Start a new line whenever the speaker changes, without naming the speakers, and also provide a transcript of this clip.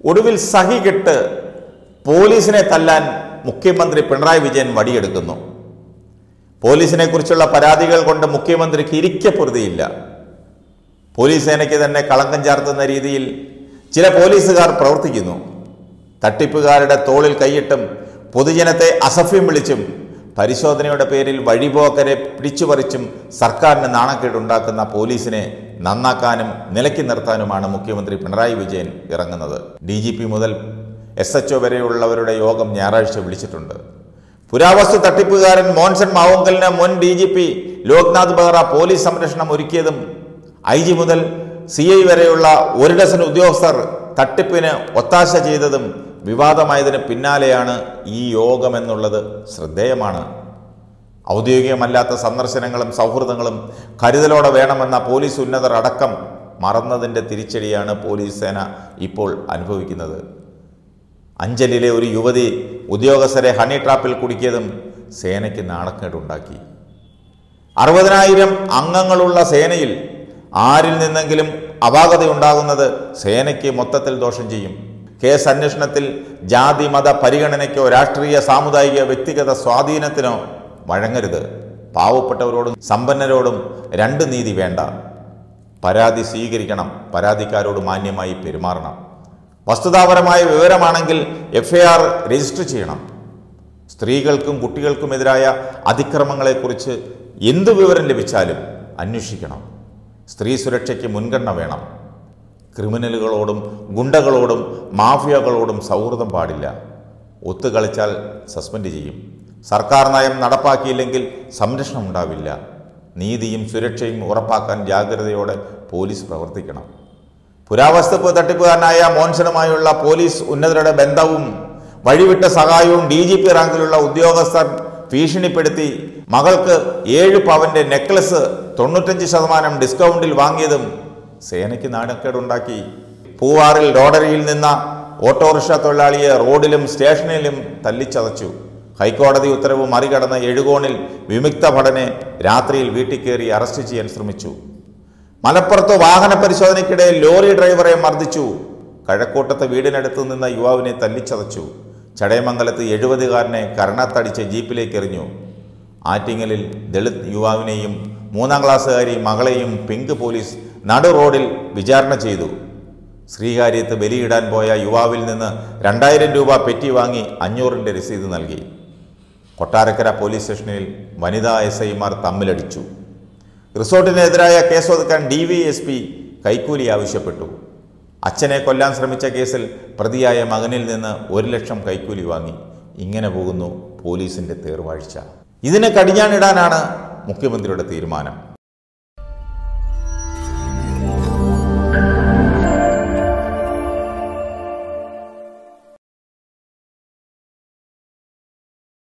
ഒടുവിൽ സഹികെട്ട് പോലീസിനെ തല്ലാൻ മുഖ്യമന്ത്രി പിണറായി വിജയൻ വടിയെടുക്കുന്നു പോലീസിനെ കുറിച്ചുള്ള പരാതികൾ കൊണ്ട് മുഖ്യമന്ത്രിക്ക് ഇരിക്കെ പൊറുതിയില്ല പോലീസ് സേനയ്ക്ക് തന്നെ കളങ്കം ചാർത്തുന്ന രീതിയിൽ ചില പോലീസുകാർ പ്രവർത്തിക്കുന്നു തട്ടിപ്പുകാരുടെ തോളിൽ കൈയിട്ടും പൊതുജനത്തെ അസഭ്യം വിളിച്ചും പരിശോധനയുടെ പേരിൽ വഴിപോക്കരെ പിടിച്ചുപറിച്ചും സർക്കാരിന് നാണക്കേടുണ്ടാക്കുന്ന പോലീസിനെ നന്നാക്കാനും നിലയ്ക്ക് നിർത്താനുമാണ് മുഖ്യമന്ത്രി പിണറായി വിജയൻ ഇറങ്ങുന്നത് ഡി ജി പി മുതൽ എസ് എച്ച് ഒ വരെയുള്ളവരുടെ യോഗം ഞായറാഴ്ച വിളിച്ചിട്ടുണ്ട് പുരാവസ്തു തട്ടിപ്പുകാരൻ മോൻസൺ മാവുങ്കലിന് മുൻ D G P Loknath Behera police സംരക്ഷണം ഒരുക്കിയതും ഐ ജി മുതൽ സി ഐ വരെയുള്ള ഒരു ഡസൻ ഉദ്യോഗസ്ഥർ തട്ടിപ്പിന് ഒത്താശ ചെയ്തതും വിവാദമായതിന് പിന്നാലെയാണ് ഈ യോഗമെന്നുള്ളത് ശ്രദ്ധേയമാണ് ഔദ്യോഗികമല്ലാത്ത സന്ദർശനങ്ങളും സൗഹൃദങ്ങളും കരുതലോടെ വേണമെന്ന പോലീസ് ഉന്നതർ അടക്കം മറന്നതിൻ്റെ തിരിച്ചടിയാണ് പോലീസ് സേന ഇപ്പോൾ അനുഭവിക്കുന്നത് അഞ്ചലിലെ ഒരു യുവതി ഉദ്യോഗസ്ഥരെ ഹണി ട്രാപ്പിൽ കുടുക്കിയതും സേനയ്ക്ക് നാണക്കേടുണ്ടാക്കി അറുപതിനായിരം അംഗങ്ങളുള്ള സേനയിൽ ആരിൽ നിന്നെങ്കിലും അപാകതയുണ്ടാകുന്നത് സേനയ്ക്ക് മൊത്തത്തിൽ ദോഷം ചെയ്യും കേസ് അന്വേഷണത്തിൽ ജാതി മത പരിഗണനയ്ക്കോ രാഷ്ട്രീയ സാമുദായിക വ്യക്തിഗത സ്വാധീനത്തിനോ വഴങ്ങരുത് പാവപ്പെട്ടവരോടും സമ്പന്നരോടും രണ്ട് നീതി വേണ്ട പരാതി സ്വീകരിക്കണം പരാതിക്കാരോട് മാന്യമായി പെരുമാറണം വസ്തുതാപരമായ വിവരമാണെങ്കിൽ എഫ് ഐ ആർ രജിസ്റ്റർ ചെയ്യണം സ്ത്രീകൾക്കും കുട്ടികൾക്കുമെതിരായ അതിക്രമങ്ങളെക്കുറിച്ച് എന്തു വിവരം ലഭിച്ചാലും അന്വേഷിക്കണം സ്ത്രീ സുരക്ഷയ്ക്ക് മുൻഗണന വേണം ക്രിമിനലുകളോടും ഗുണ്ടകളോടും മാഫിയകളോടും സൗഹൃദം പാടില്ല ഒത്തുകളിച്ചാൽ സസ്പെൻഡ് ചെയ്യും സർക്കാർ നയം നടപ്പാക്കിയില്ലെങ്കിൽ സംരക്ഷണം ഉണ്ടാവില്ല നീതിയും സുരക്ഷയും ഉറപ്പാക്കാൻ ജാഗ്രതയോടെ പോലീസ് പ്രവർത്തിക്കണം പുരാവസ്തു തട്ടിപ്പുകാരനായ മോൻസനുമായുള്ള പോലീസ് ഉന്നതരുടെ ബന്ധവും വഴിവിട്ട സഹായവും ഡി ജി പി റാങ്കിലുള്ള ഉദ്യോഗസ്ഥർ ഭീഷണിപ്പെടുത്തി മകൾക്ക് ഏഴ് പവന്റെ നെക്ലസ് തൊണ്ണൂറ്റഞ്ച് ശതമാനം ഡിസ്കൗണ്ടിൽ വാങ്ങിയതും സേനയ്ക്ക് നാണക്കേടുണ്ടാക്കി പൂവാറിൽ റോഡരിയിൽ നിന്ന ഓട്ടോറിക്ഷ തൊഴിലാളിയെ റോഡിലും സ്റ്റേഷനിലും തല്ലിച്ചതച്ചു ഹൈക്കോടതി ഉത്തരവ് മറികടന്ന് എഴുകോണിൽ വിമുക്ത ഭടനെ രാത്രിയിൽ വീട്ടിൽ കയറി അറസ്റ്റ് ചെയ്യാൻ ശ്രമിച്ചു മലപ്പുറത്ത് വാഹന പരിശോധനയ്ക്കിടെ ലോറി ഡ്രൈവറെ മർദ്ദിച്ചു കഴക്കൂട്ടത്ത് വീടിനടുത്ത് നിന്ന യുവാവിനെ തല്ലിച്ചതച്ചു ചടയമംഗലത്ത് എഴുപതുകാരനെ കരണത്തടിച്ച് ജീപ്പിലേക്ക് എറിഞ്ഞു ആറ്റിങ്ങലിൽ ദളിത് യുവാവിനെയും മൂന്നാം ക്ലാസ്സുകാരി മകളെയും പിങ്ക് പോലീസ് നടു റോഡിൽ വിചാരണ ചെയ്തു ശ്രീകാര്യത്ത് ബലിയിടാൻ പോയ യുവാവിൽ നിന്ന് രണ്ടായിരം രൂപ പെറ്റി വാങ്ങി അഞ്ഞൂറിൻ്റെ രസീത് നൽകി കൊട്ടാരക്കര പോലീസ് സ്റ്റേഷനിൽ വനിതാ എസ് ഐമാർ തമ്മിലടിച്ചു റിസോർട്ടിനെതിരായ കേസൊതുക്കാൻ ഡി വി എസ് പി കൈക്കൂലി ആവശ്യപ്പെട്ടു അച്ഛനെ കൊല്ലാൻ ശ്രമിച്ച കേസിൽ പ്രതിയായ മകനിൽ നിന്ന് ഒരു ലക്ഷം കൈക്കൂലി വാങ്ങി ഇങ്ങനെ പോകുന്നു പോലീസിന്റെ തേർവാഴ്ച ഇതിന് കടിഞ്ഞാണിടാനാണ് മുഖ്യമന്ത്രിയുടെ തീരുമാനം